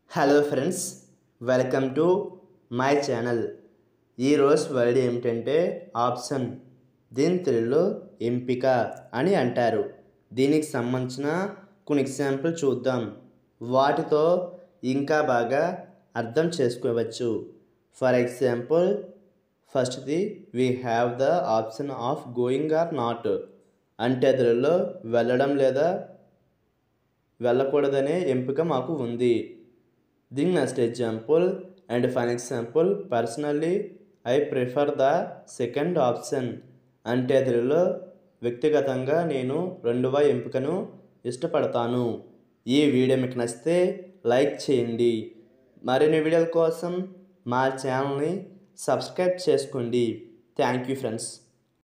hello friends welcome to my channel ఈరోజు word ఏమిటంటే option దీని తెలుగులో ఎంపిక అని అంటారు దీనికి సంబంధించిన కొన్ని ఎగ్జాంపుల్ చూద్దాం వాటితో ఇంకా బాగా అర్థం చేసుకోవచ్చు ఫర్ ఎగ్జాంపుల్ ఫస్ట్ది we have the option of going or not అంటే తెలుగులో వెళ్ళడం లేదా వెళ్ళకూడదనే ఎంపిక మాకు ఉంది దీని next example and fine example personally I prefer the second option అంటే తెలుగులో వ్యక్తిగతంగా నేను రెండవ ఎంపికను ఇష్టపడతాను ఈ వీడియో మీకు నచ్చితే లైక్ చేయండి మరిన్ని వీడియోల కోసం మా ఛానల్ని సబ్స్క్రైబ్ చేసుకోండి థ్యాంక్ యూ ఫ్రెండ్స్